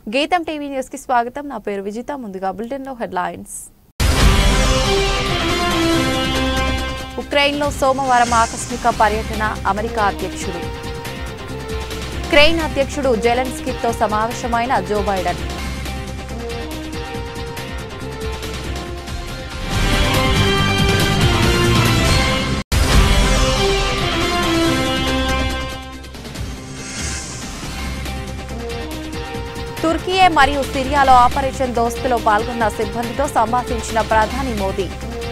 గీతం TV news కి స్వాగతం నా పేరు విజిత ముందుగా బులెటిన్ లో హెడ్లైన్స్ ఉక్రెయిన్లో సోమవారం ఆకస్మిక పర్యటన అమెరికా అధ్యక్షుడు క్రెయిన్ అధ్యక్షుడు జెలెన్స్కీతో సమావేశమైన జో బైడెన్ తుర్కియే మరియు సిరియాలో ఆపరేషన్ దోస్తులో పాల్గొన్న సిబ్బందితో సంభాషించిన ప్రధాని మోదీ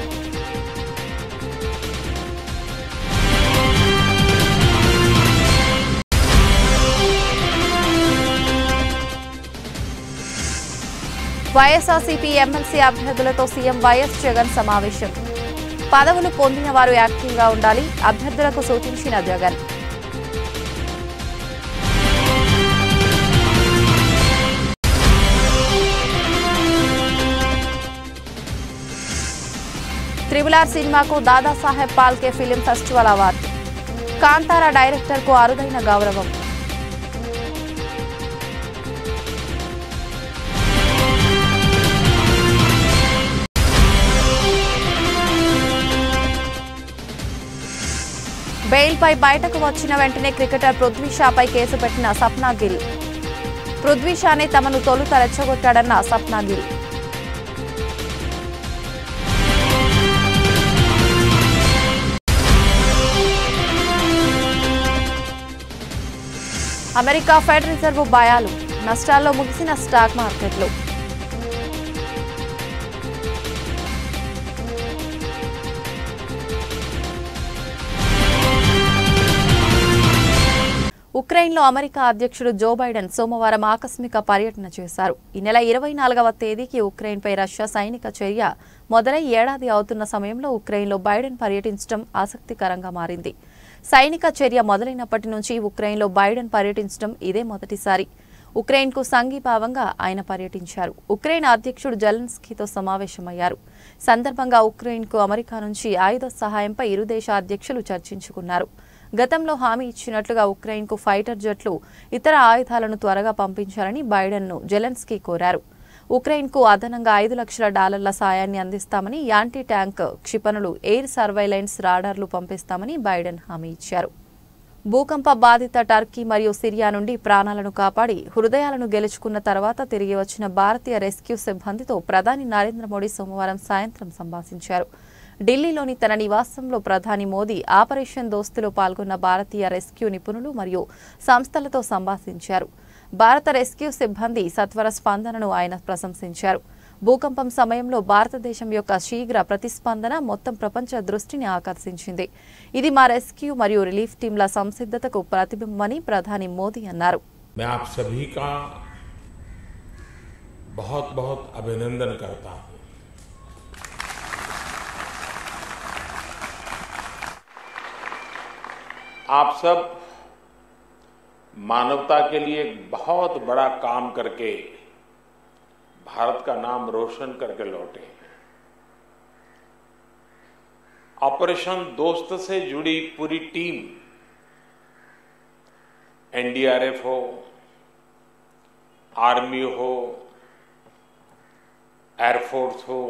వైఎస్ఆర్సీపీ ఎమ్మెల్సీ అభ్యర్థులతో సీఎం వైఎస్ జగన్ సమావేశం పదవులు పొందిన వారు యాక్టివ్గా ఉండాలి అభ్యర్థులకు సూచించిన జగన్ త్రిబులార్ సినిమాకు Dadasaheb Phalke film festival award Kantara డైరెక్టర్కు అరుదైన గౌరవం బెయిల్పై బయటకు వచ్చిన వెంటనే క్రికెటర్ పృథ్వీ షాపై కేసు పెట్టిన సప్నా గిల్ పృథ్వీ షానే తమను తొలుత రెచ్చగొట్టాడన్న Sapna Gill America Fed Reserve భయాలు నష్టాల్లో ముగిసిన స్టాక్ మార్కెట్లు ఉక్రెయిన్లో అమెరికా అధ్యక్షుడు జో బైడెన్ సోమవారం ఆకస్మిక పర్యటన చేశారు ఈ నెల ఇరవై నాలుగవ తేదీకి ఉక్రెయిన్పై రష్యా సైనిక చర్య మొదలై ఏడాది అవుతున్న సమయంలో ఉక్రెయిన్లో బైడెన్ పర్యటించడం ఆసక్తికరంగా మారింది సైనిక చర్య మొదలైనప్పటి నుంచి ఉక్రెయిన్లో బైడెన్ పర్యటించడం ఇదే మొదటిసారి ఉక్రెయిన్కు సంఘీభావంగా ఆయన పర్యటించారు ఉక్రెయిన్ అధ్యక్షుడు జెలెన్స్కీతో సమావేశమయ్యారు సందర్భంగా ఉక్రెయిన్కు అమెరికా నుంచి ఆయుధ సహాయంపై ఇరు దేశ అధ్యక్షులు చర్చించుకున్నారు గతంలో హామీ ఇచ్చినట్లుగా ఉక్రెయిన్కు ఫైటర్ జట్లు ఇతర ఆయుధాలను త్వరగా పంపించాలని బైడెన్ను జెలెన్స్కీ కోరారు ఉక్రెయిన్కు అదనంగా ఐదు లక్షల డాలర్ల సాయాన్ని అందిస్తామని యాంటీ ట్యాంక్ క్షిపణులు ఎయిర్ సర్వైలెన్స్ రాడార్లు పంపిస్తామని బైడెన్ హామీ ఇచ్చారు భూకంప బాధిత టర్కీ మరియు సిరియా నుండి ప్రాణాలను కాపాడి హృదయాలను గెలుచుకున్న తర్వాత తిరిగి వచ్చిన భారతీయ రెస్క్యూ సిబ్బందితో ప్రధాని నరేంద్ర మోడీ సోమవారం సాయంత్రం సంభాషించారు ఢిల్లీలోని తన నివాసంలో ప్రధాని మోదీ ఆపరేషన్ దోస్తులో పాల్గొన్న భారతీయ రెస్క్యూ నిపుణులు మరియు సంస్థలతో సంభాషించారు భారత రెస్క్యూ సిబ్బంది సత్వర స్పందనను ఆయన ప్రశంసించారు భూకంపం సమయంలో భారతదేశం యొక్క శీఘ్ర ప్రతిస్పందన మొత్తం ప్రపంచ దృష్టిని ఆకర్షించింది ఇది మా రెస్క్యూ మరియు రిలీఫ్ టీంల సంసిద్ధతకు ప్రతిబింబమని ప్రధాని మోదీ అన్నారు मैं आप सभी का बहुत बहुत अभिनंदन करता हूं आप सब मानवता के लिए एक बहुत बड़ा काम करके भारत का नाम रोशन करके लौटे ऑपरेशन दोस्त से जुड़ी पूरी टीम एनडीआरएफ हो आर्मी हो एयरफोर्स हो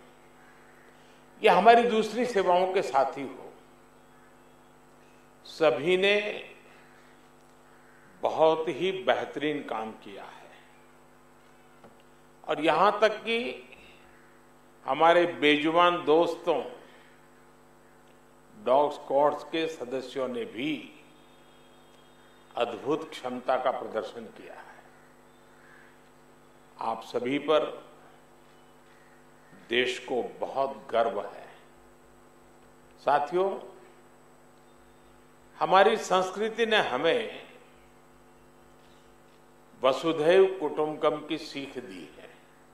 या हमारी दूसरी सेवाओं के साथी हो सभी ने बहुत ही बेहतरीन काम किया है और यहां तक कि हमारे बेजुबान दोस्तों डॉग स्क्वाड्स के सदस्यों ने भी अद्भुत क्षमता का प्रदर्शन किया है आप सभी पर देश को बहुत गर्व है साथियों हमारी संस्कृति ने हमें वसुधैव कुटुंबकम की सीख दी है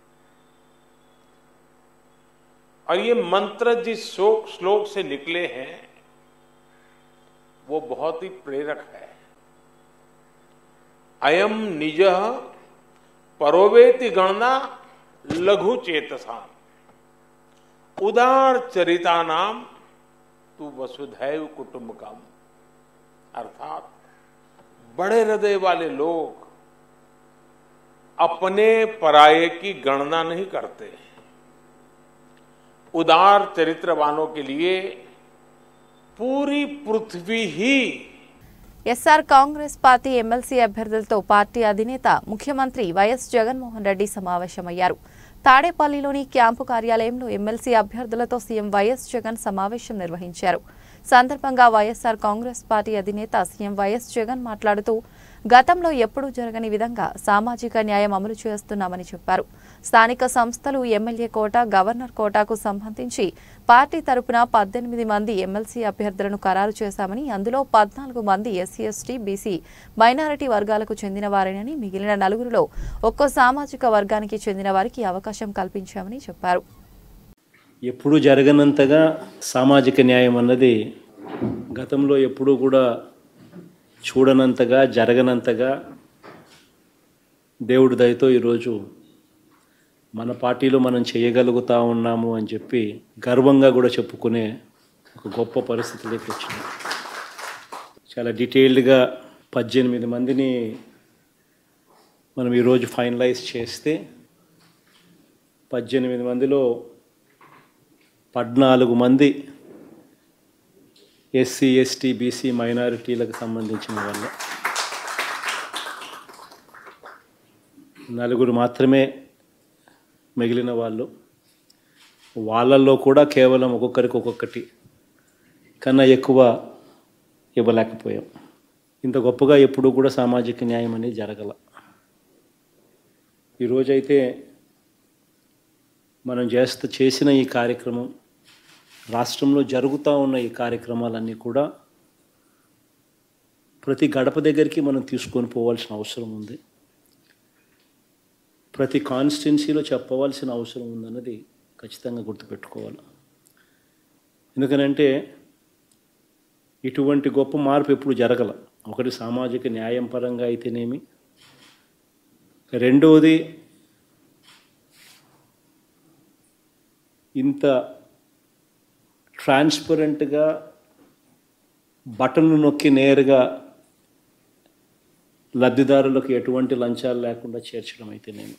और ये मंत्र जिस शोक श्लोक से निकले हैं वो बहुत ही प्रेरक है अयम निज परोवेति गणना लघु चेतसा उदार चरिता नाम तू वसुधैव कुटुंबकम अर्थात बड़े हृदय वाले लोग अपने पराये की गणना नहीं करते उदार चरित्रवानों के लिए पूरी पृथ्वी ही ఎస్ఆర్ కాంగ్రెస్ పార్టీ ఎమ్మెల్సీ అభ్యర్థులతో పార్టీ అధినేత ముఖ్యమంత్రి వైఎస్ జగన్మోహన్ రెడ్డి సమావేశమయ్యారు తాడేపల్లిలోని క్యాంపు కార్యాలయంలో ఎమ్మెల్సీ అభ్యర్థులతో సీఎం వైఎస్ జగన్ సమావేశం నిర్వహించారు సందర్భంగా వైఎస్ఆర్ కాంగ్రెస్ పార్టీ అధినేత సీఎం వైఎస్ జగన్ మాట్లాడుతూ గతంలో ఎప్పుడూ జరగని విధంగా సామాజిక న్యాయం అమలు చేస్తున్నామని చెప్పారు స్థానిక సంస్థలు ఎమ్మెల్యే కోట గవర్నర్ కోటాకు సంబంధించి పార్టీ తరపున పద్దెనిమిది మంది ఎమ్మెల్సీ అభ్యర్థులను ఖరారు చేశామని అందులో పద్నాలుగు మంది ఎస్సీ ఎస్టీ బీసీ మైనారిటీ వర్గాలకు చెందిన వారేనని మిగిలిన నలుగురిలో ఒక్కో సామాజిక వర్గానికి చెందిన వారికి అవకాశం కల్పించామని చెప్పారు ఎప్పుడూ జరగనంతగా సామాజిక న్యాయం అన్నది గతంలో ఎప్పుడూ కూడా చూడనంతగా జరగనంతగా దేవుడి దయతో ఈరోజు మన పార్టీలో మనం చేయగలుగుతా ఉన్నాము అని చెప్పి గర్వంగా కూడా చెప్పుకునే ఒక గొప్ప పరిస్థితిలోకి వచ్చింది చాలా డీటెయిల్డ్గా పద్దెనిమిది మందిని మనం ఈరోజు ఫైనలైజ్ చేస్తే పద్దెనిమిది మందిలో పద్నాలుగు మంది ఎస్సీ ఎస్టీ బీసీ మైనారిటీలకు సంబంధించిన వాళ్ళు నలుగురు మాత్రమే మిగిలిన వాళ్ళు వాళ్ళల్లో కూడా కేవలం ఒక్కొక్కరికి ఒక్కొక్కటి కన్నా ఎక్కువ ఇవ్వలేకపోయాం ఇంత గొప్పగా ఎప్పుడూ కూడా సామాజిక న్యాయం అనేది జరగల ఈరోజైతే మనం చేస్త చేసిన ఈ కార్యక్రమం రాష్ట్రంలో జరుగుతూ ఉన్న ఈ కార్యక్రమాలన్నీ కూడా ప్రతి గడప దగ్గరికి మనం తీసుకొని పోవాల్సిన అవసరం ఉంది ప్రతి కాన్స్టిట్యున్సీలో చెప్పవలసిన అవసరం ఉందన్నది ఖచ్చితంగా గుర్తుపెట్టుకోవాలి ఎందుకనంటే ఇటువంటి గొప్ప మార్పు ఎప్పుడు జరగల ఒకటి సామాజిక న్యాయం పరంగా అయితేనేమి రెండవది ఇంత ట్రాన్స్పరెంట్గా బటన్లు నొక్కి నేరుగా లబ్ధిదారులకు ఎటువంటి లంచాలు లేకుండా చేర్చడం అయితే నేను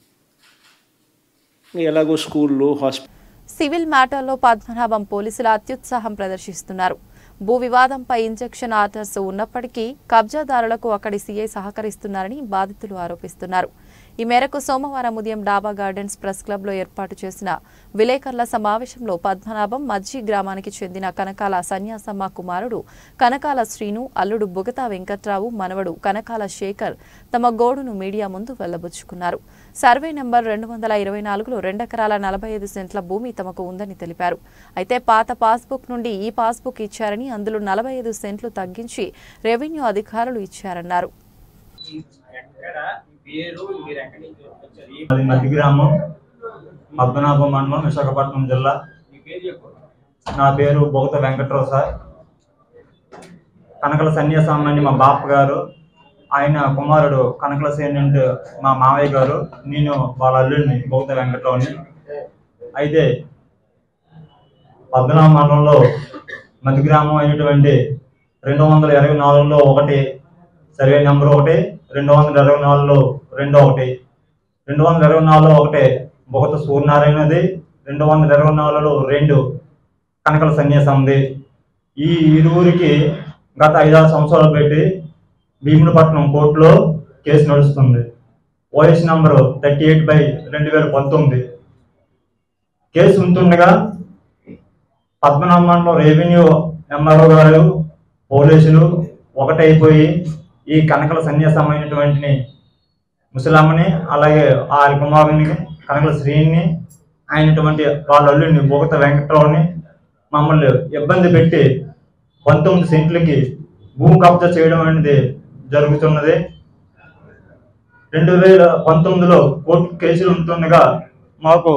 ఎలాగో స్కూళ్ళు హాస్పిటల్ సివిల్ మ్యాటర్లో పద్మనాభం పోలీసులు అత్యుత్సాహం ప్రదర్శిస్తున్నారు భూ వివాదంపై ఇంజెక్షన్ ఆర్డర్స్ ఉన్నప్పటికీ కబ్జాదారులకు అక్కడి సీఐ సహకరిస్తున్నారని బాధితులు ఆరోపిస్తున్నారు ఈ మేరకు సోమవారం ఉదయం డాబా గార్డెన్స్ ప్రెస్ క్లబ్లో ఏర్పాటు చేసిన విలేకరుల సమావేశంలో పద్మనాభం మజ్జి గ్రామానికి చెందిన కనకాల సన్యాసమ్మ కుమారుడు కనకాల శ్రీను అల్లుడు బుగతా వెంకట్రావు మనవడు కనకాల శేఖర్ తమ గోడును మీడియా ముందు వెళ్లబుచ్చుకున్నారు సర్వే నెంబర్ రెండు వందల ఇరవై నాలుగులో రెండెకరాల నలభై ఐదు సెంట్ల భూమి తమకు ఉందని తెలిపారు అయితే పాత పాస్బుక్ నుండి ఈ పాస్బుక్ ఇచ్చారని అందులో నలభై ఐదు సెంట్లు తగ్గించి రెవెన్యూ అధికారులు ఇచ్చారన్నారు ఎక్కడ పేరు మీరు ఎక్కడి నుంచి వచ్చారు ఈ అది మధ్య గ్రామం పద్మనాభం మండలం విశాఖపట్నం జిల్లా మీ పేరు చెప్పు నా పేరు బొగత వెంకట్రావు సార్ కనకల సన్యాసామని మా బాప గారు ఆయన కుమారుడు కనకల సేనెంట్ మా మావయ్య గారు నేను వాళ్ళ అల్లుడిని బొగత వెంకట్రావుని అయితే పద్మనాభ మండలంలో మధ్య గ్రామం అయినటువంటి రెండు వందల ఇరవై నాలుగులో ఒకటి సర్వే నెంబర్ ఒకటి రెండు వందల ఇరవై నాలుగులో రెండో ఒకటి రెండు వందల ఇరవై నాలుగులో ఒకటి బొగత సూర్యనారాయణది రెండు వందల ఇరవై నాలుగులో రెండు కనకల సన్యాసంది ఈ ఇరువురికి గత ఐదారు సంవత్సరాలు పెట్టి భీమునిపట్నం కోర్టులో కేసు నడుస్తుంది OS number thirty eight by రెండు వేల పంతొమ్మిది కేసు ఉంటుండగా పద్మనాభ మండలం రెవెన్యూ ఎంఆర్ఓ గారు పోలీసులు ఒకటైపోయి ఈ కనకల సన్యాసమైనటువంటి ముసలమ్మని అలాగే ఆ కుమారుని కనకల శ్రీని అయినటువంటి వాళ్ళ అల్లుడిని బొగత వెంకట్రావుని మమ్మల్ని ఇబ్బంది పెట్టి పంతొమ్మిది సెంట్లకి భూమి కబ్జా చేయడం అనేది జరుగుతున్నది రెండు వేల పంతొమ్మిదిలో కోర్టు కేసులు ఉంటుండగా మాకు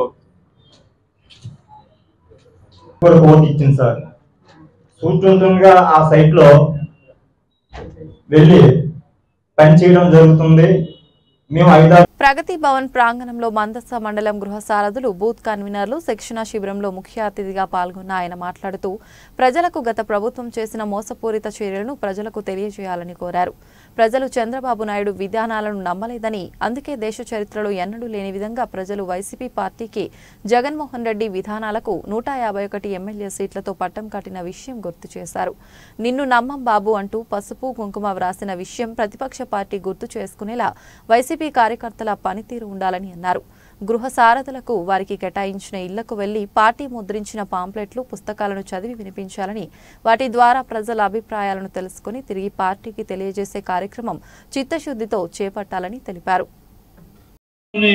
కూడా కోర్టు ఇచ్చింది సార్ చూస్తుండగా ఆ సైట్లో వెళ్ళి పని చేయడం జరుగుతుంది మేము ఐదారు ప్రగతి భవన్ ప్రాంగణంలో మందస మండలం గృహ సారథులు బూత్ కన్వీనర్లు శిక్షణా శిబిరంలో ముఖ్య అతిథిగా పాల్గొన్న ఆయన మాట్లాడుతూ ప్రజలకు గత ప్రభుత్వం చేసిన మోసపూరిత చర్యలను ప్రజలకు తెలియజేయాలని కోరారు ప్రజలు చంద్రబాబు నాయుడు విధానాలను నమ్మలేదని అందుకే దేశ చరిత్రలో ఎన్నడూ లేని విధంగా ప్రజలు వైసీపీ పార్టీకి జగన్మోహన్ రెడ్డి విధానాలకు నూట యాభై ఒకటి ఎమ్మెల్యే సీట్లతో పట్టం కట్టిన విషయం గుర్తు చేశారు నిన్ను నమ్మం బాబు అంటూ పసుపు కుంకుమ వ్రాసిన విషయం ప్రతిపక్ష పార్టీ గుర్తు చేసుకునేలా వైసీపీ కార్యకర్తల పనితీరు ఉండాలని అన్నారు గృహ సారథులకు వారికి కేటాయించిన ఇళ్లకు వెళ్లి పార్టీ ముద్రించిన పాంప్లెట్లు పుస్తకాలను చదివి వినిపించాలని వాటి ద్వారా ప్రజల అభిప్రాయాలను తెలుసుకుని తిరిగి పార్టీకి తెలియజేసే కార్యక్రమం చిత్తశుద్ధితో చేపట్టాలని తెలిపారు లోనే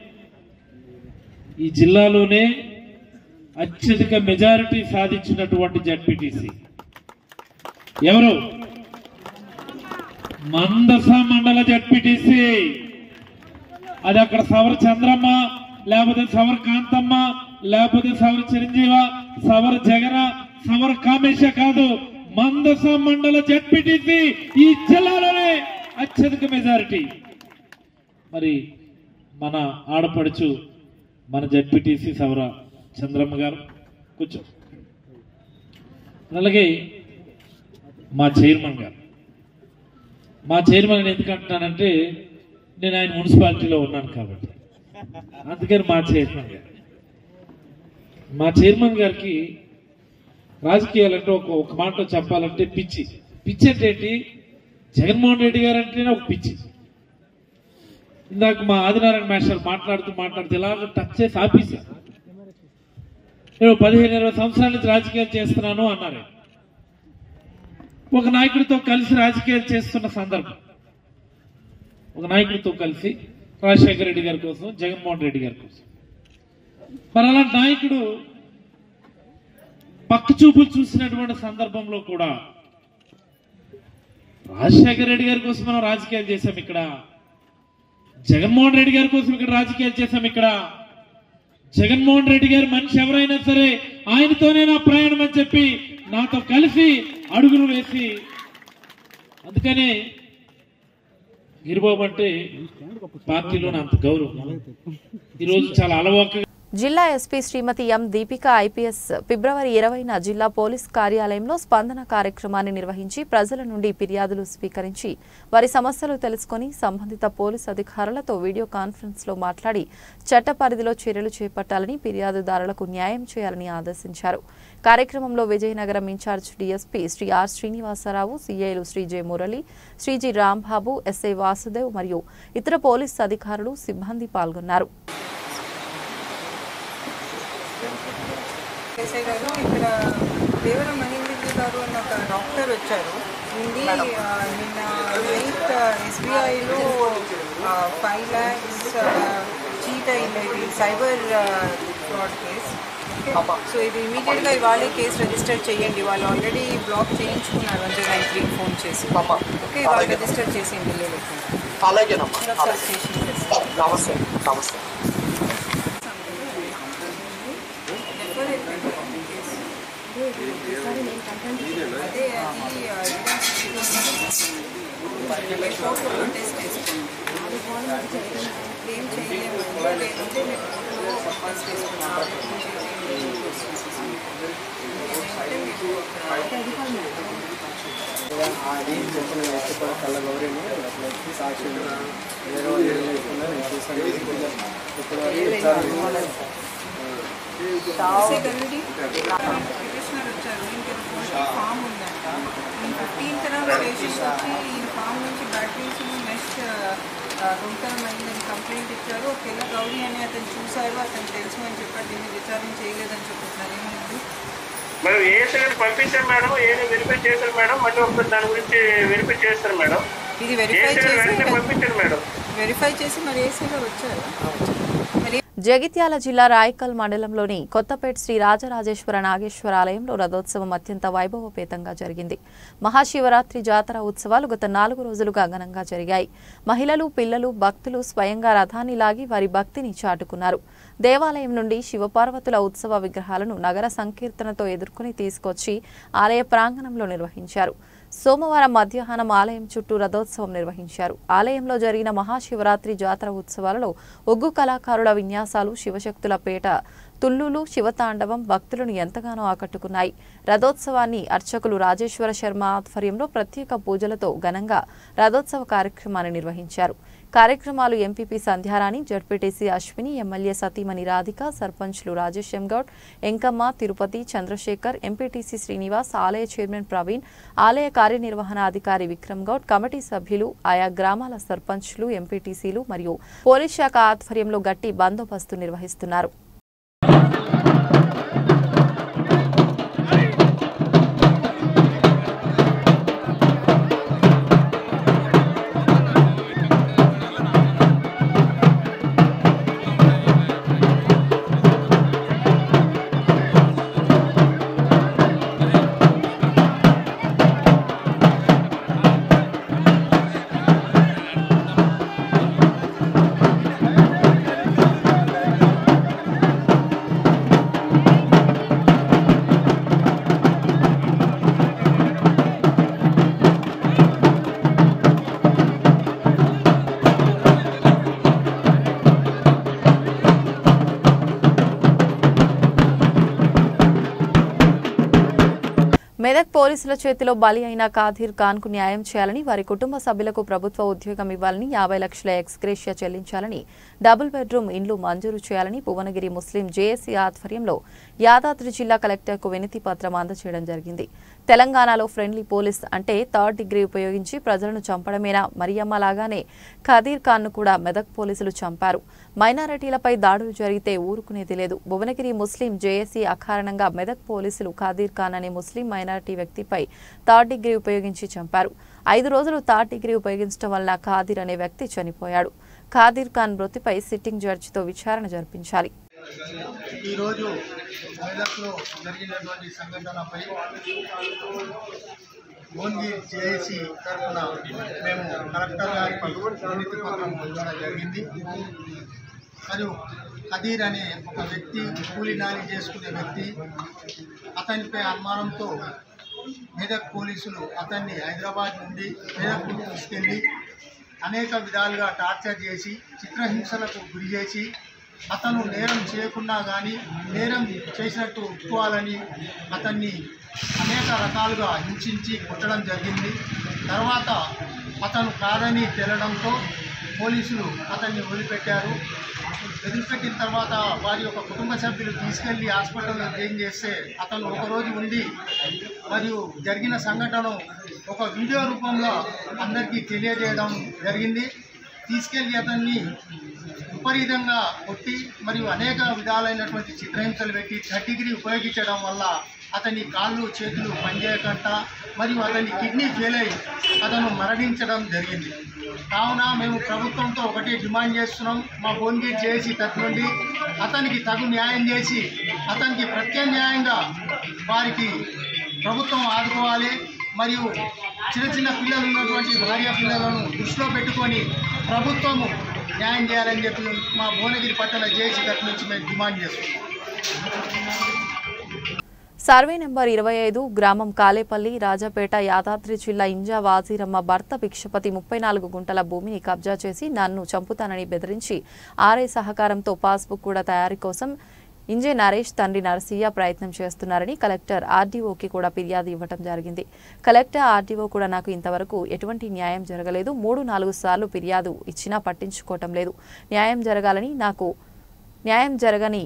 ఈ జిల్లాలోనే అత్యధిక మెజారిటీ సాధించినటువంటి జడ్పీటీసీ ఎవరు మందస మండల జడ్పీటీసీ అది అక్కడ సవర చంద్రమ్మ లేకపోతే సవర కాంతమ్మ లేకపోతే సవర చిరంజీవ సవర జగన సవర కామేశ కాదు మందస మండల జడ్పీటీసీ ఈ జిల్లాలోనే అత్యధిక మెజారిటీ మరి మన ఆడపడుచు మన జడ్పీటీసీ సవర చంద్రమ్మ గారు కూర్చో అలాగే మా చైర్మన్ గారు మా చైర్మన్ నేను ఎందుకు అంటున్నానంటే నేను ఆయన మున్సిపాలిటీలో ఉన్నాను కాబట్టి అందుకని మా చైర్మన్ గారు మా చైర్మన్ గారికి రాజకీయాలంటే ఒక ఒక మాటలో చెప్పాలంటే పిచ్చి పిచ్చి అంటే ఏంటి జగన్మోహన్ రెడ్డి గారు అంటేనే ఒక పిచ్చి ఇందాక మా ఆదినారాయణ మాస్టర్ మాట్లాడుతూ మాట్లాడుతూ ఇలాగ టచ్ చేసి ఆపేశారు నేను పదిహేను ఇరవై సంవత్సరాల నుంచి రాజకీయాలు చేస్తున్నాను అన్నారు ఒక నాయకుడితో కలిసి రాజకీయాలు చేస్తున్న సందర్భం ఒక నాయకుడితో కలిసి రాజశేఖర రెడ్డి గారి కోసం జగన్మోహన్ రెడ్డి గారి కోసం మరి అలాంటి నాయకుడు పక్క చూపులు చూసినటువంటి సందర్భంలో కూడా రాజశేఖర రెడ్డి గారి కోసం మనం రాజకీయాలు చేశాం ఇక్కడ జగన్మోహన్ రెడ్డి గారి కోసం ఇక్కడ రాజకీయాలు చేశాం ఇక్కడ జగన్మోహన్ రెడ్డి గారి మనిషి ఎవరైనా సరే ఆయనతోనే నా ప్రయాణం అని చెప్పి నాతో కలిసి అడుగులు వేసి అందుకనే గిరిబాబు అంటే పార్టీలో అంత గౌరవం ఈరోజు చాలా అలవాక జిల్లా SP Shrimati M Deepika IPS ఫిబ్రవరి ఇరవైన జిల్లా పోలీస్ కార్యాలయంలో స్పందన కార్యక్రమాన్ని నిర్వహించి ప్రజల నుండి ఫిర్యాదులు స్వీకరించి వారి సమస్యలు తెలుసుకొని సంబంధిత పోలీస్ అధికారులతో వీడియో కాన్ఫరెన్స్ లో మాట్లాడి చట్ట పరిధిలో చర్యలు చేపట్టాలని ఫిర్యాదుదారులకు న్యాయం చేయాలని ఆదేశించారు కార్యక్రమంలో Vizianagaram in charge DSP Shri R Srinivasarao సీఐలు Shri J Murali Shri G Rambabu SI Vasudev మరియు ఇతర పోలీస్ అధికారులు సిబ్బంది పాల్గొన్నారు ఎస్ఐ గారు ఇక్కడ దేవర మణింద్ర గారు అన్న ఒక డాక్టర్ వచ్చారు ఉంది ఆ, నిన్న నైట్ ఎస్బీఐలో ఫైవ్ ల్యాక్స్ చీట్ అయింది ఇది సైబర్ ఫ్రాడ్ కేస్ సో ఇది ఇమీడియట్గా వాళ్ళే కేసు రిజిస్టర్ చేయండి వాళ్ళు ఆల్రెడీ బ్లాక్ చేయించుకున్నారు అంటే నైన్ త్రీ ఫోన్ చేసి ఓకే వాళ్ళు రిజిస్టర్ చేసేయండి లేకుండా అలాగేనమ్మా ఒకసారి స్టేషన్ చేసి నమస్తే నమస్తే అదే అది కోర్టులో ప్రొటెస్ట్ చేస్తాం ఏం చేయలేము లేదంటే మేము కోర్టులో ప్రొటెస్ట్ చేసుకున్నాం అది చెప్పిన వ్యక్తి కళ్ళ గౌరీని అట్లా వచ్చి సాక్షి వేరే వాళ్ళు ఏం లేకుండా నేను చూసాను ఇప్పుడు ఆల్రెడీ పిటిషనర్ వచ్చారు ఇంకా ఫామ్ ఉందంట నేను ఫిఫ్టీన్ తరం పేషెంట్స్ వచ్చి ఈ ఫామ్ నుంచి బ్యాటరీస్ నెక్స్ట్ దొంగతనం అయిందని కంప్లైంట్ ఇచ్చారు ఒకవేళ గౌరీ అని అతను చూశారు అతను తెలుసు అని చెప్పారు దీన్ని విచారణ చేయలేదని చెప్తున్నారు ఏమైంది మేడం ఏ సెకండ్ పంపించారు మేడం ఏదో వెరిఫై చేశారు మేడం మళ్ళీ ఒకసారి దాని గురించి వెరిఫై చేస్తారు మేడం ఇది ఏ వెరిఫై సెకండ్ వెంటనే చేసి పంపించారు మేడం వెరిఫై చేసి మరి ఏసీగా వచ్చారు మరి జగిత్యాల జిల్లా రాయకల్ మండలంలోని కొత్తపేట శ్రీ రాజరాజేశ్వర నాగేశ్వర ఆలయంలో రథోత్సవం అత్యంత వైభవపేతంగా జరిగింది మహాశివరాత్రి జాతర ఉత్సవాలు గత నాలుగు రోజులుగా ఘనంగా జరిగాయి మహిళలు పిల్లలు భక్తులు స్వయంగా రథాన్ని లాగి వారి భక్తిని చాటుకున్నారు దేవాలయం నుండి శివపార్వతుల ఉత్సవ విగ్రహాలను నగర సంకీర్తనతో ఎదుర్కొని తీసుకొచ్చి ఆలయ ప్రాంగణంలో నిర్వహించారు సోమవారం మధ్యాహ్నం ఆలయం చుట్టూ రథోత్సవం నిర్వహించారు ఆలయంలో జరిగిన మహాశివరాత్రి జాతర ఉత్సవాలలో ఒగ్గు కళాకారుల విన్యాసాలు శివశక్తుల పేట తుల్లులు శివతాండవం భక్తులను ఎంతగానో ఆకట్టుకున్నాయి రథోత్సవాన్ని అర్చకులు రాజేశ్వర శర్మ ఆధ్వర్యంలో ప్రత్యేక పూజలతో ఘనంగా రథోత్సవ కార్యక్రమాన్ని నిర్వహించారు కార్యక్రమాలు MPP Sandhyarani ZPTC Ashwini MLA సతీమణి రాధిక సర్పంచ్లు రాజేశ్యం గౌడ్ ఎంకమ్మ తిరుపతి చంద్రశేఖర్ ఎంపీటీసీ శ్రీనివాస్ ఆలయ చైర్మన్ ప్రవీణ్ ఆలయ కార్యనిర్వహణ అధికారి విక్రమ్ గౌడ్ కమిటీ సభ్యులు ఆయా గ్రామాల సర్పంచ్లు ఎంపీటీసీలు మరియు పోలీస్ శాఖ ఆధ్వర్యంలో గట్టి బందోబస్తు నిర్వహిస్తున్నారు మెదక్ పోలీసుల చేతిలో బలి అయిన కాథీర్ ఖాన్ కు న్యాయం చేయాలని వారి కుటుంబ సభ్యులకు ప్రభుత్వ ఉద్యోగం ఇవ్వాలని యాభై లక్షల ఎక్స్గ్రేషియా చెల్లించాలని డబుల్ బెడ్రూమ్ ఇండ్లు మంజూరు చేయాలని భువనగిరి ముస్లిం జేఏసీ ఆధ్వర్యంలో యాదాద్రి జిల్లా కలెక్టర్కు వినతి పత్రం అందజేయడం జరిగింది తెలంగాణలో ఫ్రెండ్లీ పోలీస్ అంటే థర్డ్ డిగ్రీ ఉపయోగించి ప్రజలను చంపడమేనా మరియమ్మ లాగానే ఖదీర్ ఖాన్ను కూడా మెదక్ పోలీసులు చంపారు మైనారిటీలపై దాడులు జరిగితే ఊరుకునేది లేదు భువనగిరి ముస్లిం జేఏసీ అకారణంగా మెదక్ పోలీసులు ఖాదీర్ ఖాన్ అనే ముస్లిం మైనారిటీ వ్యక్తిపై థర్డ్ డిగ్రీ ఉపయోగించి చంపారు ఐదు రోజులు థర్డ్ డిగ్రీ ఉపయోగించడం వల్ల ఖాదీర్ అనే వ్యక్తి చనిపోయాడు ఖాదీర్ ఖాన్ మృతిపై సిట్టింగ్ జడ్జితో విచారణ జరిపించాలి ఈరోజు మెదక్లో జరిగినటువంటి సంఘటనపై భువనగిరి జేఏసీ తరఫున మేము కలెక్టర్ గారికి వినతి పత్రం ఇవ్వడం జరిగింది మరియు ఖదీర్ అనే ఒక వ్యక్తి కూలి నాలి చేసుకునే వ్యక్తి అతనిపై అనుమానంతో మెదక్ పోలీసులు అతన్ని హైదరాబాద్ నుండి మెదక్కు తీసుకెళ్ళి అనేక విధాలుగా టార్చర్ చేసి చిత్రహింసలకు గురి చేసి అతను నేరం చేయకున్నా కానీ నేరం చేసినట్టు ఒప్పుకోవాలని అతన్ని అనేక రకాలుగా హింసించి కొట్టడం జరిగింది తర్వాత అతను కాదని తేలడంతో పోలీసులు అతన్ని వదిలిపెట్టారు వదిలిపెట్టిన తర్వాత వారి యొక్క కుటుంబ సభ్యులు తీసుకెళ్లి హాస్పిటల్లో జాయిన్ చేస్తే అతను ఒకరోజు ఉండి మరియు జరిగిన సంఘటన ఒక వీడియో రూపంలో అందరికీ తెలియజేయడం జరిగింది తీసుకెళ్లి అతన్ని విపరీతంగా కొట్టి మరియు అనేక విధాలైనటువంటి చిత్రహింసలు పెట్టి థర్డ్ డిగ్రీ ఉపయోగించడం వల్ల అతని కాళ్ళు చేతులు పనిచేయకుండా మరియు అతని కిడ్నీ ఫెయిల్ అయి అతను మరణించడం జరిగింది కావున మేము ప్రభుత్వంతో ఒకటి డిమాండ్ చేస్తున్నాం మా భువనగిరి చేసి తరఫు నుండి అతనికి తగు న్యాయం చేసి అతనికి ప్రత్యామ్నాయంగా వారికి ప్రభుత్వం ఆదుకోవాలి మరియు చిన్న చిన్న పిల్లలు ఉన్నటువంటి భార్య పిల్లలను దృష్టిలో పెట్టుకొని ప్రభుత్వము న్యాయం చేయాలని చెప్పి మా భువనగిరి పట్టణ జేసీ తరఫు నుంచి మేము డిమాండ్ చేస్తున్నాం సర్వే నెంబర్ ఇరవై ఐదు గ్రామం కాలేపల్లి రాజాపేట యాదాద్రి జిల్లా ఇంజా వాజీరమ్మ భర్త భిక్షపతి ముప్పై నాలుగు గుంటల భూమిని కబ్జా చేసి నన్ను చంపుతానని బెదిరించి ఆర్ఐ సహకారంతో పాస్బుక్ కూడా తయారీ కోసం ఇంజే నరేష్ తండ్రి నరసయ్య ప్రయత్నం చేస్తున్నారని కలెక్టర్ ఆర్డీఓకి కూడా ఫిర్యాదు ఇవ్వడం జరిగింది కలెక్టర్ ఆర్డీఓ కూడా నాకు ఇంతవరకు ఎటువంటి న్యాయం జరగలేదు మూడు నాలుగు సార్లు ఫిర్యాదు ఇచ్చినా పట్టించుకోవటం లేదు న్యాయం జరగాలని నాకు న్యాయం జరగని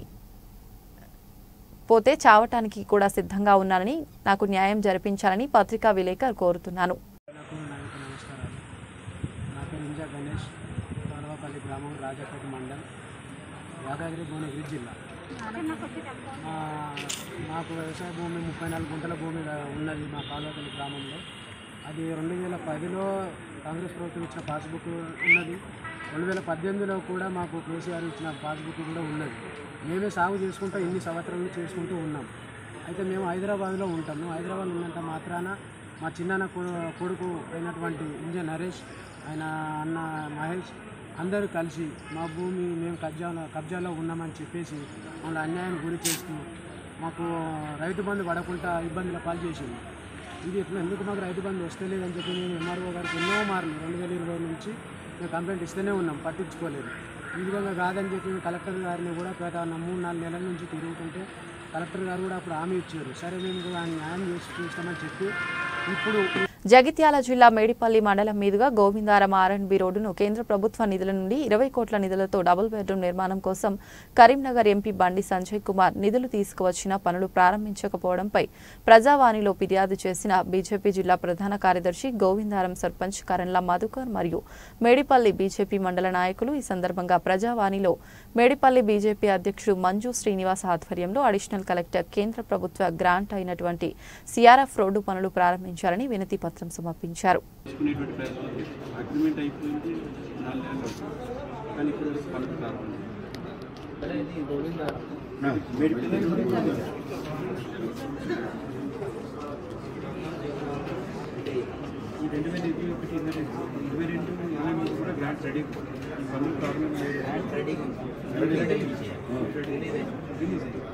పోతే చావటానికి కూడా సిద్ధంగా ఉన్నానని నాకు న్యాయం జరిపించాలని పత్రికా విలేకరు కోరుతున్నాను నాకు నాయకు నమస్కారాలు నా పేరు ఇంజా గణేష్ తాడవపల్లి గ్రామం రాజపేట మండలం యాదాద్రి భువనగిరి జిల్లా మా మాకు వ్యవసాయ భూమి ముప్పై నాలుగు గుంటల భూమి ఉన్నది మా కాలువపల్లి గ్రామంలో అది రెండు వేల పదిలో కాంగ్రెస్ ప్రభుత్వం ఇచ్చిన పాస్బుక్ ఉన్నది రెండు వేల పద్దెనిమిదిలో కూడా మాకు కేసీఆర్ ఇచ్చిన పాస్బుక్ కూడా ఉన్నది మేమే సాగు చేసుకుంటూ ఇన్ని సంవత్సరాలు చేసుకుంటూ ఉన్నాం అయితే మేము హైదరాబాద్లో ఉంటాము హైదరాబాద్ ఉన్నంత మాత్రాన మా చిన్నాన్న కొడు- కొడుకు అయినటువంటి ఇంజ నరేష్ ఆయన అన్న మహేష్ అందరూ కలిసి మా భూమి మేము కబ్జాలో కబ్జాలో ఉన్నామని చెప్పేసి మమ్మల్ని అన్యాయం గురి చేస్తూ మాకు రైతు బంధు పడకుండా ఇబ్బందుల పాలు చేసింది ఇది ఎట్లా ఎందుకు మాకు రైతు బంధు వస్తలేదు అని చెప్పి మేము ఎంఆర్ఓ గారికి ఎన్నో మార్లు రెండు వేల ఇరవై నుంచి మేము కంప్లైంట్ ఇస్తూనే ఉన్నాం పట్టించుకోలేదు ఈ విధంగా కాదని చెప్పి మేము కలెక్టర్ గారిని కూడా గత నా మూడు నాలుగు నెలల నుంచి తిరుగుతుంటే కలెక్టర్ గారు కూడా అప్పుడు హామీ ఇచ్చారు సరే మేము కూడా న్యాయం చేసి చూస్తామని చెప్పి ఇప్పుడు జగిత్యాల జిల్లా మేడిపల్లి మండలం మీదుగా గోవిందారం ఆర్ఎండ్బి రోడ్డును కేంద్ర ప్రభుత్వ నిధుల నుండి ఇరవై కోట్ల నిధులతో డబుల్ బెడ్రూమ్ నిర్మాణం కోసం కరీంనగర్ ఎంపీ బండి సంజయ్ కుమార్ నిధులు తీసుకువచ్చిన పనులు ప్రారంభించకపోవడంపై ప్రజావాణిలో ఫిర్యాదు చేసిన బీజేపీ జిల్లా ప్రధాన కార్యదర్శి గోవిందారం సర్పంచ్ కరణ్ల మధుకర్ మరియు మేడిపల్లి బీజేపీ మండల నాయకులు ఈ సందర్భంగా ప్రజావాణిలో మేడిపల్లి బీజేపీ అధ్యక్షుడు మంజు శ్రీనివాస్ ఆధ్వర్యంలో అడిషనల్ కలెక్టర్ కేంద్ర ప్రభుత్వ గ్రాంట్ అయినటువంటి సిఆర్ఎఫ్ రోడ్డు పనులు ప్రారంభించాలని వినతి పత్రం సమర్పించారు తీసుకునేటువంటి ప్రయత్నం అగ్రిమెంట్ అయిపోయింది నాలుగు నెలలు అవుతుంది. కానీ ఇప్పుడు పనులు ప్రారంభం ఈ రెండు వేల ఇరవై ఒకటి ఇరవై ఇరవై రెండు ఇరవై మూడు కూడా గ్రాంట్ రెడీ ఈ పనులు ప్రారంభం గ్రాంట్ రెడీగా రిలీజ్ అయ్యింది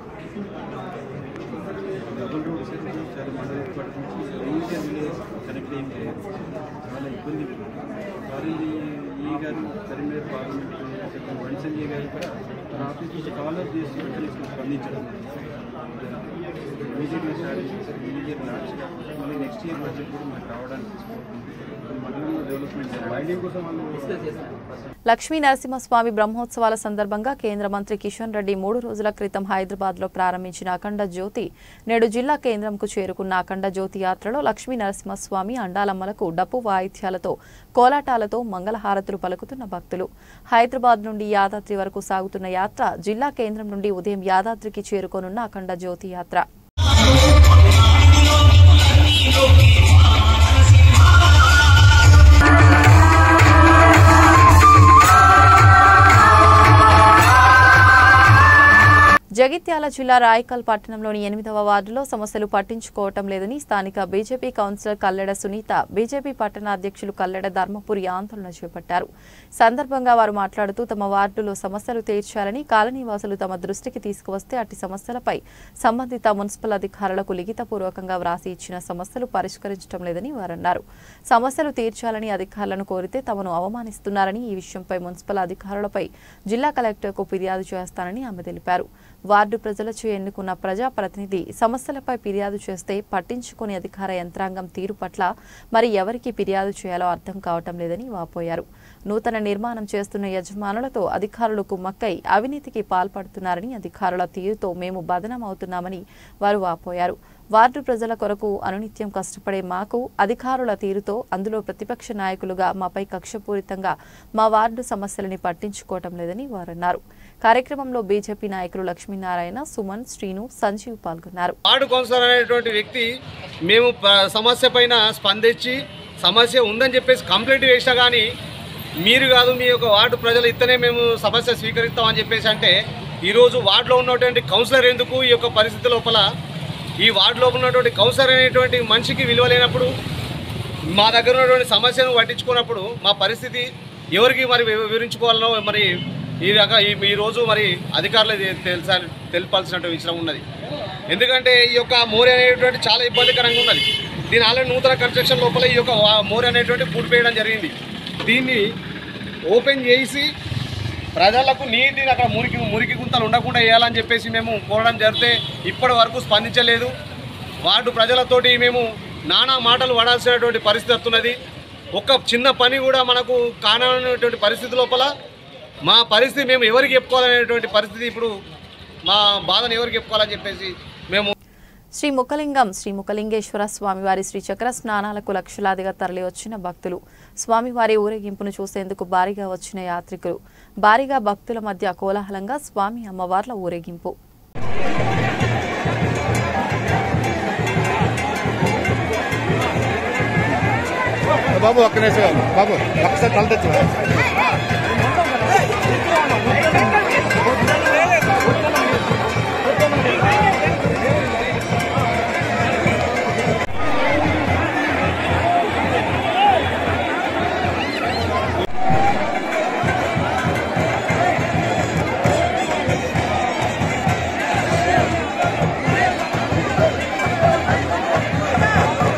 డబుల్ రోడ్ వచ్చేసి చాలా మండల ఏర్పాటు నుంచి రీజియన్ విలేజ్ కనెక్ట్ ఏం చేయదు చాలా ఇబ్బంది వారి ఈ గారు కరీంనగర్ పార్లమెంట్ బండి సంజయ్ గారు కూడా వారి ఆఫీస్ నుంచి కాలర్ చేసి వెంటనే స్పందించడం ఇమీడియట్గా స్టార్ట్ చేశారు ఇమీడియట్ లాంచ్ మళ్ళీ నెక్స్ట్ ఇయర్ బడ్జెట్ కూడా మనకు రావడానికి మండలంలో డెవలప్మెంట్ బైండింగ్ కోసం వాళ్ళు డిస్కస్ చేశారు లక్ష్మీ నరసింహస్వామి బ్రహ్మోత్సవాల సందర్భంగా కేంద్ర మంత్రి కిషన్ రెడ్డి మూడు రోజుల క్రితం హైదరాబాద్ లో ప్రారంభించిన అఖండ జ్యోతి నేడు జిల్లా కేంద్రంకు చేరుకున్న అఖండ జ్యోతి యాత్రలో లక్ష్మీ నరసింహస్వామి అండాలమ్మలకు డప్పు వాయిద్యాలతో కోలాటాలతో మంగళహారతులు పలుకుతున్న భక్తులు హైదరాబాద్ నుండి యాదాద్రి వరకు సాగుతున్న యాత్ర జిల్లా కేంద్రం నుండి ఉదయం యాదాద్రికి చేరుకోనున్న అఖండ జ్యోతి యాత్ర జగిత్యాల జిల్లా రాయకల్ పట్టణంలోని ఎనిమిదవ వార్డులో సమస్యలు పట్టించుకోవటం లేదని స్థానిక BJP councillor Kalleda Sunitha BJP పట్టణ అధ్యక్షులు కల్లెడ ధర్మపురి ఆందోళన చేపట్టారు సందర్భంగా వారు మాట్లాడుతూ తమ వార్డులో సమస్యలు తీర్చాలని కాలనీవాసులు తమ దృష్టికి తీసుకువస్తే అట్టి సమస్యలపై సంబంధిత మున్సిపల్ అధికారులకు లిఖితపూర్వకంగా వ్రాసి ఇచ్చిన సమస్యలు పరిష్కరించడం లేదని వారన్నారు సమస్యలు తీర్చాలని అధికారులను కోరితే తమను అవమానిస్తున్నారని ఈ విషయంపై మున్సిపల్ అధికారులపై జిల్లా కలెక్టర్కు ఫిర్యాదు చేస్తానని ఆమె తెలిపారు వార్డు ప్రజలచే ఎన్నుకున్న ప్రజాప్రతినిధి సమస్యలపై ఫిర్యాదు చేస్తే పట్టించుకుని అధికార యంత్రాంగం తీరు పట్ల మరి ఎవరికి ఫిర్యాదు చేయాలో అర్థం కావటం లేదని వాపోయారు నూతన నిర్మాణం చేస్తున్న యజమానులతో అధికారులు కుమ్మక్కై అవినీతికి పాల్పడుతున్నారని అధికారుల తీరుతో మేము బదనమవుతున్నామని వారు వాపోయారు వార్డు ప్రజల కొరకు అనునిత్యం కష్టపడే మాకు అధికారుల తీరుతో అందులో ప్రతిపక్ష నాయకులుగా మాపై కక్షపూరితంగా మా వార్డు సమస్యలని పట్టించుకోవటం లేదని వారన్నారు కార్యక్రమంలో బీజేపీ నాయకులు లక్ష్మీనారాయణ సుమన్ శ్రీను సంజీవ్ పాల్గొన్నారు వార్డు కౌన్సిలర్ అనేటువంటి వ్యక్తి మేము ప- సమస్య పైన స్పందించి సమస్య ఉందని చెప్పేసి కంప్లైంట్ వేసినా కానీ మీరు కాదు మీ యొక్క వార్డు ప్రజలు ఇత్తనే మేము సమస్య స్వీకరిస్తామని చెప్పేసి అంటే ఈరోజు వార్డులో ఉన్నటువంటి కౌన్సిలర్ ఎందుకు ఈ యొక్క పరిస్థితి లోపల ఈ వార్డులో ఉన్నటువంటి కౌన్సిలర్ అనేటువంటి మనిషికి విలువ లేనప్పుడు మా దగ్గర ఉన్నటువంటి సమస్యను పట్టించుకున్నప్పుడు మా పరిస్థితి ఎవరికి మరి వివ- వివరించుకోవాలనో మరి ఈ రక ఈ ఈ రోజు మరి అధికారులు తెలుసా తెలిపాల్సినటువంటి విషయం ఉన్నది ఎందుకంటే ఈ యొక్క మోరి అనేటువంటి చాలా ఇబ్బందికరంగా ఉన్నది దీని ఆల్రెడీ నూతన కన్స్ట్రక్షన్ లోపల ఈ యొక్క వా- మోరి అనేటువంటి పూడిపేయడం జరిగింది దీన్ని ఓపెన్ చేసి ప్రజలకు నీటిని అక్కడ మురికి మురికి గుంతలు ఉండకుండా వేయాలని చెప్పేసి మేము కోరడం జరిగితే ఇప్పటి వరకు స్పందించలేదు వార్డు ప్రజలతోటి మేము నానా మాటలు పడాల్సినటువంటి పరిస్థితి వస్తున్నది ఒక చిన్న పని కూడా మనకు కానటువంటి పరిస్థితి లోపల మా పరిస్థితి మేము ఎవరికి చెప్పుకోవాలనేటువంటి పరిస్థితి ఇప్పుడు మా బాధను ఎవరికి చెప్పుకోవాలని చెప్పేసి మేము శ్రీ ముఖలింగం శ్రీ ముఖలింగేశ్వర స్వామివారి శ్రీ చక్ర స్నానాలకు లక్షలాదిగా తరలి వచ్చిన భక్తులు స్వామివారి ఊరేగింపును చూసేందుకు భారీగా వచ్చిన యాత్రికులు భారీగా భక్తుల మధ్య కోలాహలంగా స్వామి అమ్మవార్ల ఊరేగింపు బాబు ఒక్క నిమిషం బాబు ఒక్కసారి తల తెచ్చు Thank you.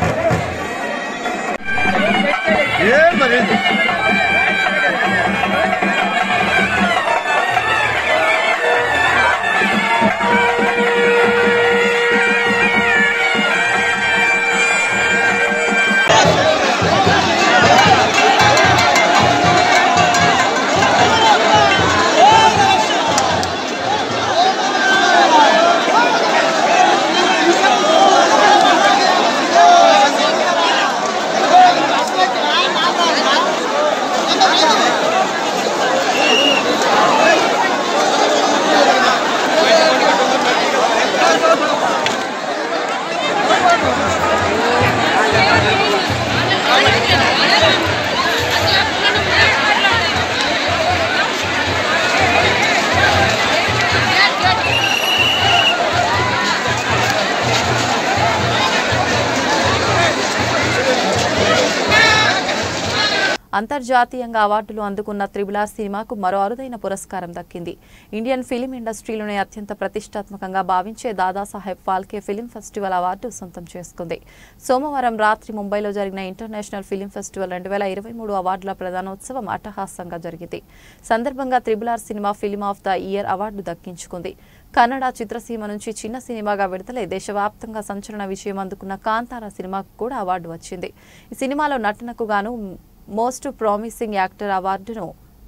అంతర్జాతీయంగా అవార్డులు అందుకున్న త్రిబులార్ సినిమాకు మరో అరుదైన పురస్కారం దక్కింది ఇండియన్ ఫిలిం ఇండస్ట్రీలోనే అత్యంత ప్రతిష్టాత్మకంగా భావించే Dadasaheb Phalke film festival award సొంతం చేసుకుంది సోమవారం రాత్రి ముంబైలో జరిగిన ఇంటర్నేషనల్ ఫిలిం ఫెస్టివల్ రెండు వేల ఇరవై మూడు అవార్డుల ప్రధానోత్సవం అట్టహాసంగా జరిగింది సందర్భంగా త్రిబులార్ cinema film of the year award దక్కించుకుంది కన్నడ చిత్రసీమ నుంచి చిన్న సినిమాగా విడుదలై దేశవ్యాప్తంగా సంచలన విజయం అందుకున్న కాంతార సినిమాకు కూడా అవార్డు వచ్చింది ఈ సినిమాలో నటనకు గాను మోస్ట్ ప్రామిసింగ్ యాక్టర్ అవార్డును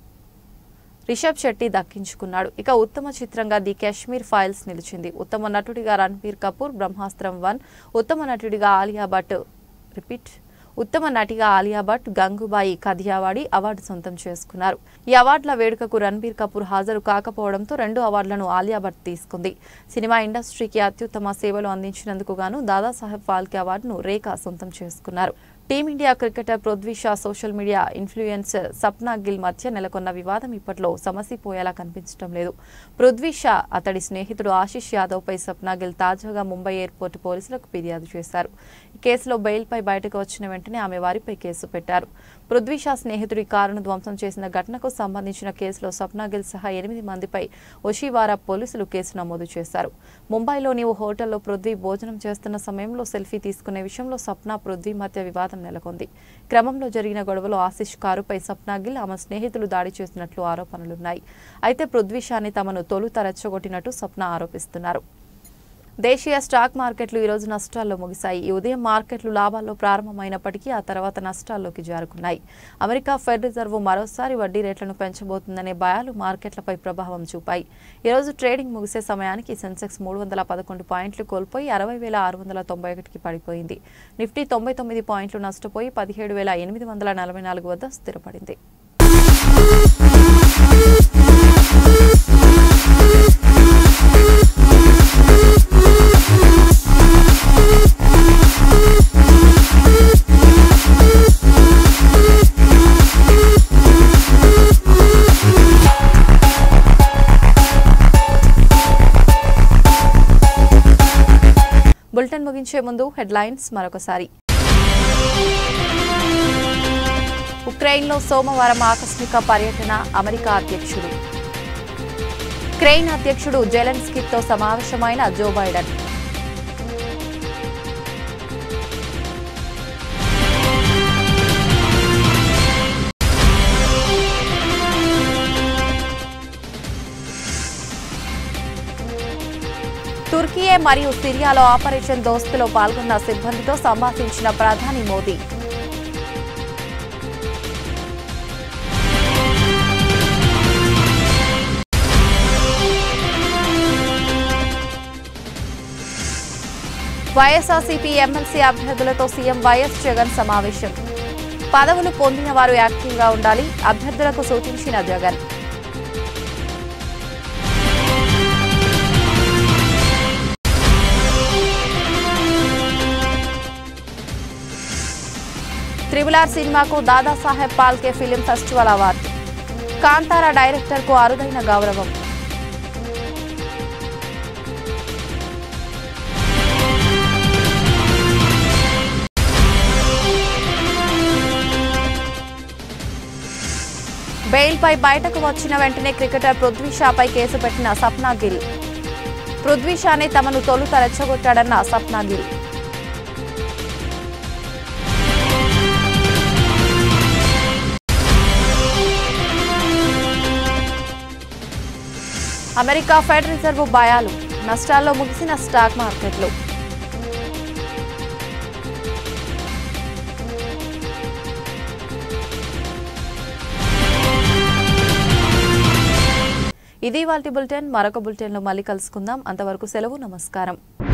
రిషబ్ శెట్టి దక్కించుకున్నాడు ఇక ఉత్తమ చిత్రంగా ది కాశ్మీర్ ఫైల్స్ నిలిచింది ఉత్తమ నటుడిగా రణబీర్ కపూర్ బ్రహ్మాస్త్రం వన్ ఉత్తమ నటుడిగా ఆలియా భట్ రిపీట్ ఉత్తమ నటిగా ఆలియా భట్ గంగుబాయి కదియావాడి అవార్డు సొంతం చేసుకున్నారు ఈ అవార్డుల వేడుకకు రణబీర్ కపూర్ హాజరు కాకపోవడంతో రెండు అవార్డులను ఆలియా భట్ తీసుకుంది సినిమా ఇండస్ట్రీకి అత్యుత్తమ సేవలు అందించినందుకు గాను దాదాసాహెబ్ ఫాల్కే అవార్డును రేఖ సొంతం చేసుకున్నారు Team India cricketer Prithvi Shaw social media influencer Sapna Gill మధ్య నెలకొన్న వివాదం ఇప్పట్లో సమసిపోయేలా కనిపించడం లేదు పృథ్వీ షా అతడి స్నేహితుడు ఆశిష్ యాదవ్పై సప్నా గిల్ తాజాగా ముంబై ఎయిర్పోర్టు పోలీసులకు ఫిర్యాదు చేశారు ఈ కేసులో బెయిల్పై బయటకు వచ్చిన వెంటనే ఆమె వారిపై కేసు పెట్టారు పృథ్వీ షా స్నేహితుడి కారును ధ్వంసం చేసిన ఘటనకు సంబంధించిన కేసులో సప్నా గిల్ సహా ఎనిమిది మందిపై ఒషివారా పోలీసులు కేసు నమోదు చేశారు ముంబైలోని ఓ హోటల్లో పృథ్వీ భోజనం చేస్తున్న సమయంలో సెల్ఫీ తీసుకునే విషయంలో సప్నా పృథ్వీ మధ్య వివాదం నెలకొంది క్రమంలో జరిగిన గొడవలో ఆశిష్ కారుపై సప్నా గిల్ ఆమె స్నేహితులు దాడి చేసినట్లు ఆరోపణలున్నాయి అయితే పృథ్వీ షాని తమను తొలుత రెచ్చగొట్టినట్టు సప్నా ఆరోపిస్తున్నారు దేశీయ స్టాక్ మార్కెట్లు ఈ రోజు నష్టాల్లో ముగిశాయి ఈ ఉదయం మార్కెట్లు లాభాల్లో ప్రారంభమైనప్పటికీ ఆ తర్వాత నష్టాల్లోకి జారుకున్నాయి అమెరికా ఫెడ్ రిజర్వ్ మరోసారి వడ్డీ రేట్లను పెంచబోతుందనే భయాలు మార్కెట్లపై ప్రభావం చూపాయి ఈ రోజు ట్రేడింగ్ ముగిసే సమయానికి సెన్సెక్స్ మూడు వందల పదకొండు పాయింట్లు కోల్పోయి అరవై వేల ఆరు వందల తొంభై ఒకటికి పడిపోయింది నిఫ్టీ తొంభై తొమ్మిది పాయింట్లు నష్టపోయి పదిహేడు వేల ఎనిమిది వందల నలభై నాలుగు వద్ద స్థిరపడింది బులెటిన్ ముగించే ముందు హెడ్లైన్స్ మరొకసారి ఉక్రెయిన్లో సోమవారం ఆకస్మిక పర్యటన అమెరికా అధ్యక్షుడు క్రెయిన్ అధ్యక్షుడు జెలెన్స్కీతో సమావేశమైన జో బైడెన్ తుర్కియే మరియు సిరియాలో ఆపరేషన్ దోస్తులో పాల్గొన్న సిబ్బందితో సంభాషించిన ప్రధాని మోదీ వైఎస్ఆర్సీపీ ఎమ్మెల్సీ అభ్యర్థులతో సీఎం వైఎస్ జగన్ సమావేశం పదవులు పొందిన వారు యాక్టివ్గా ఉండాలి అభ్యర్థులకు సూచించిన జగన్ త్రిబులార్ సినిమాకు Dadasaheb Phalke film festival award Kantara డైరెక్టర్కు అరుదైన గౌరవం బెయిల్పై బయటకు వచ్చిన వెంటనే క్రికెటర్ పృథ్వీ షాపై కేసు పెట్టిన సప్నా గిల్ పృథ్వీ షానే తమను తొలుత రెచ్చగొట్టాడన్న Sapna Gill America Fed Reserve భయాలు నష్టాల్లో ముగిసిన స్టాక్ మార్కెట్లు ఇది వాల్టి బులెటిన్ మరొక బులెటిన్లో మళ్ళీ కలుసుకుందాం అంతవరకు సెలవు నమస్కారం